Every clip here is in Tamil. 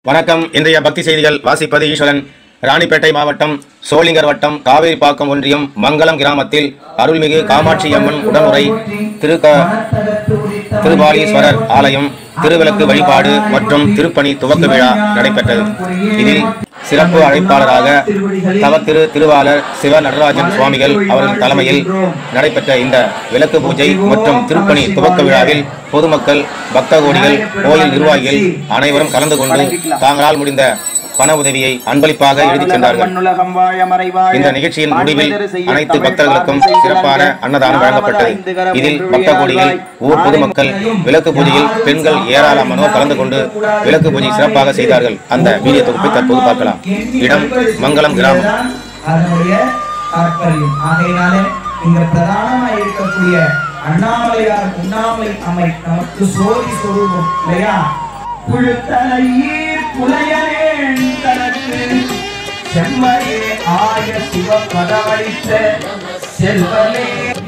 வணக்கம் இன்றைய பக்தி செய்திகள் வாசிப்பது ஈஸ்வரன் ராணிப்பேட்டை மாவட்டம் சோளிங்கர் வட்டம் காவேரிப்பாக்கம் ஒன்றியம் மங்களம் கிராமத்தில் அருள்மிகு காமாட்சி அம்மன் உடனுரை திரு திருபாலீஸ்வரர் ஆலயம் திருவிளக்கு வழிபாடு மற்றும் திருப்பணி துவக்க விழா நடைபெற்றது இதில் சிறப்பு அழைப்பாளராக தவத்திரு திருவாளர் சிவ நடராஜன் சுவாமிகள் அவர்கள் தலைமையில் நடைபெற்ற இந்த விளக்கு பூஜை மற்றும் திருப்பணி துவக்க விழாவில் பொதுமக்கள் பக்த கோடிகள் கோயில் நிர்வாகிகள் அனைவரும் கலந்து கொண்டு தாங்களால் முடிந்த பண உதவியை அன்பளிப்பாக எழுதிச் சென்றார்கள் இந்த நிகழ்ச்சியின் முடிவில் அனைத்து பக்தர்களுக்கும் சிறப்பான அன்னதானம் வழங்கப்பட்டது இதில் பக்த கோடிகள் ஊர் பொதுமக்கள் விளக்கு பூஜையில் பெண்கள் ஏராளமானோர் கலந்து கொண்டு விளக்கு பூஜை சிறப்பாக செய்தார்கள் அந்த வீடியோ தொகுப்பை தற்போது பார்க்கலாம் இடம் மங்களம் கிராமம் அதனுடைய தாற்பயம் ஆகையினாலே இங்க பிரதானமா இருக்கக்கூடிய அண்ணாமலையார் உண்ணாமலை அம்மை நமக்கு சோதி சொருபம் இல்லையா புழுத்தலையீர் புலையனேன் தனக்கு செம்மரே ஆய சிவ பதவழித்த செல்வமே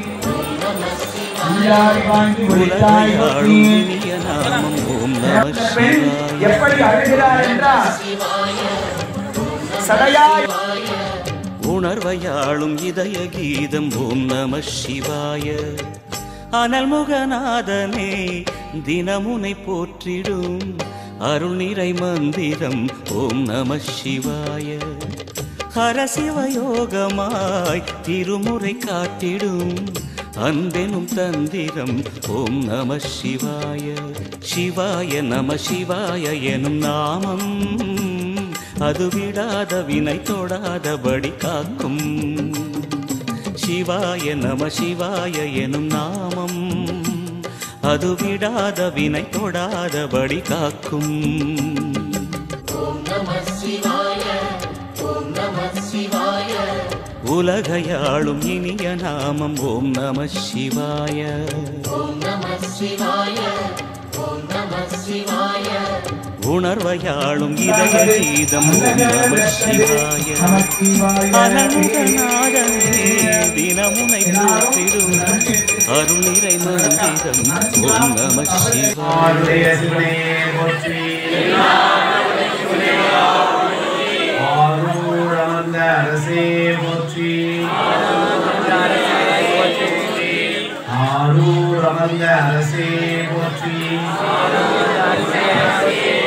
உள்ளாய் வாங்கி ஒளித்தாய் உலகையாளும் இனிய நாமம் ஓம் நம பெண் சிவாய எப்படி அழுகிறார் என்றால் சடையாய் உணர்வையாளும் இதய கீதம் ஓம் நம சிவாய அனல்முகநாதனே தினமுனை போற்றிடும் அருள் நிறை மந்திரம் ஓம் நம சிவாய ஹரசிவயோகமாய் திருமுறை காட்டிடும் அன்பெனும் தந்திரம் ஓம் நம சிவாய சிவாய நம சிவாய எனும் நாமம் அது விடாத வினை தொடாதபடி காக்கும் சிவாய நம சிவாய எனும் நாமம் அது விடாத வினை தொடாதபடி காக்கும் உலகையாளும் இனிய நாமம் ஓம் நம சிவாய உணர்வையாளும் இதய கீதம் ஓம் நம சிவாய அனந்தநாதனே தினமுனை போற்றிடும் அருள் நிறை மந்திரம் ஓம் நம சிவாய ஆரூரமர்ந்த அரசே போற்றி ஆரூரமர்ந்த அரசே போற்றி